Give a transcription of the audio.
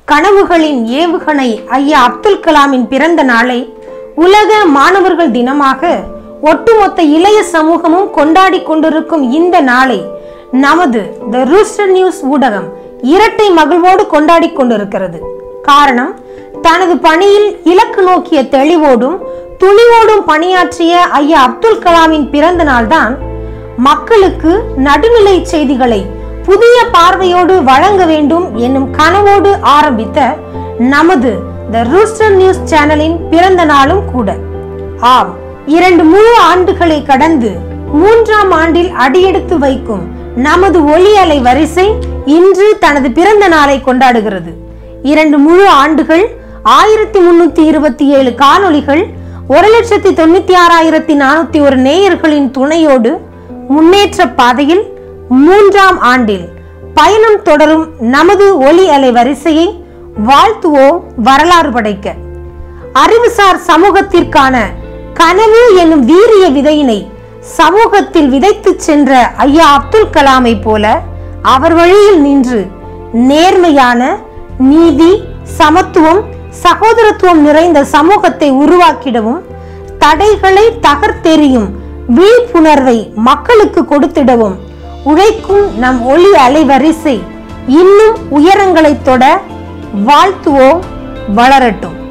கனவுகளின் ஏவுகணை ஐயா அப்துல் கலாமின் பிறந்த நாளை உலக மாணவர்கள் தினமாக ஒட்டுமொத்த இளைய சமூகமும் கொண்டாடி கொண்டிருக்கும் இந்த நாளை நமது த ரூஸ்டர் நியூஸ் ஊடகம் இரட்டை மகிழ்வோடு கொண்டாடி கொண்டிருக்கிறது காரணம் தனது பணியில் இலக்கு நோக்கிய தெளிவோடும் துணிவோடும் பணியாற்றிய ஐயா அப்துல் கலாமின் பிறந்த நாள்தான் மக்களுக்கு நடுநிலை செய்திகளை புதிய பார்வையோடு வழங்க வேண்டும் என்னும் கனவோடு ஆரம்பித்த நமது த ரூஸ்டர் நியூஸ் சேனலின் பிறந்த நாளும் கூட ஆம் இரண்டு முழு ஆண்டுகளை கடந்து மூன்றாம் ஆண்டில் அடியெடுத்து வைக்கும் நமது ஒளி அலை வரிசை இன்று தனது பிறந்த நாளை கொண்டாடுகிறது இரண்டு முழு ஆண்டுகள் ஆயிரத்தி முன்னூத்தி இருபத்தி ஏழு காணொளிகள் ஒரு லட்சத்தி தொண்ணூத்தி ஆறாயிரத்தி நானூத்தி ஒரு நேயர்களின் துணையோடு முன்னேற்ற பாதையில் மூன்றாம் ஆண்டில் பயணம் தொடரும் நமது ஒளி அலை வரிசையை வாழ்த்துவோம் வரலாறு படைக்க அறிவுசார் சமூகத்திற்கான கனவு என்னும் வீரிய விதையினை சமூகத்தில் விதைத்து சென்ற ஐயா அப்துல் கலாமை போல அவர் வழியில் நின்று நேர்மையான நீதி சமத்துவம் சகோதரத்துவம் நிறைந்த சமூகத்தை உருவாக்கிடவும் தடைகளை தகர்த்தெறியும் விழிப்புணர்வை மக்களுக்கு கொடுத்திடவும் உழைக்கும் நம் ஒளி அலைவரிசை இன்னும் உயரங்களை தொட வாழ்த்துவோம் வளரட்டும்